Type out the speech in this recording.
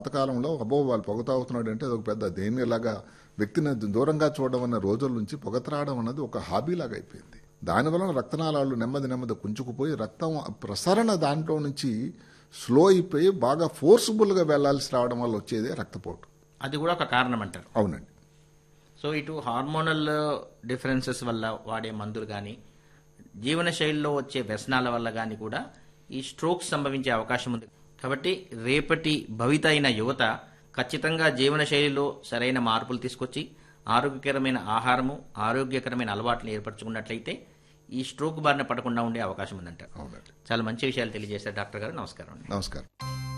పాతకాలంలో అబ్బో వాళ్ళు పొగ తాగుతున్నాడు అంటే అదొక పెద్ద దేనిలాగా వ్యక్తిని దూరంగా చూడడం అన్న రోజుల నుంచి పొగ త్రాగడం అన్నది ఒక హాబీ లాగా అయిపోయింది దానివలన రక్తనాళాలు నెమ్మది నెమ్మది కుంచుకుపోయి రక్తం ప్రసరణ దాంట్లో నుంచి స్లో అయిపోయి బాగా ఫోర్స్ఫుల్గా వెళ్లాల్సి రావడం వల్ల వచ్చేదే రక్తపోటు అది కూడా ఒక కారణం అంటారు అవునండి సో ఇటు హార్మోనల్ డిఫరెన్సెస్ వల్ల వాడే మందులు కానీ జీవన శైలిలో వచ్చే వ్యసనాల వల్ల కానీ కూడా ఈ స్ట్రోక్స్ సంభవించే అవకాశం ఉంది కాబట్టి రేపటి భవిత అయిన యువత ఖచ్చితంగా జీవన శైలిలో సరైన మార్పులు తీసుకొచ్చి ఆరోగ్యకరమైన ఆహారము ఆరోగ్యకరమైన అలవాట్లను ఏర్పరచుకున్నట్లయితే ఈ స్ట్రోక్ బారిన పడకుండా ఉండే అవకాశం ఉందంటారు అవునండి చాలా మంచి విషయాలు తెలియజేశారు డాక్టర్ గారు నమస్కారం అండి నమస్కారం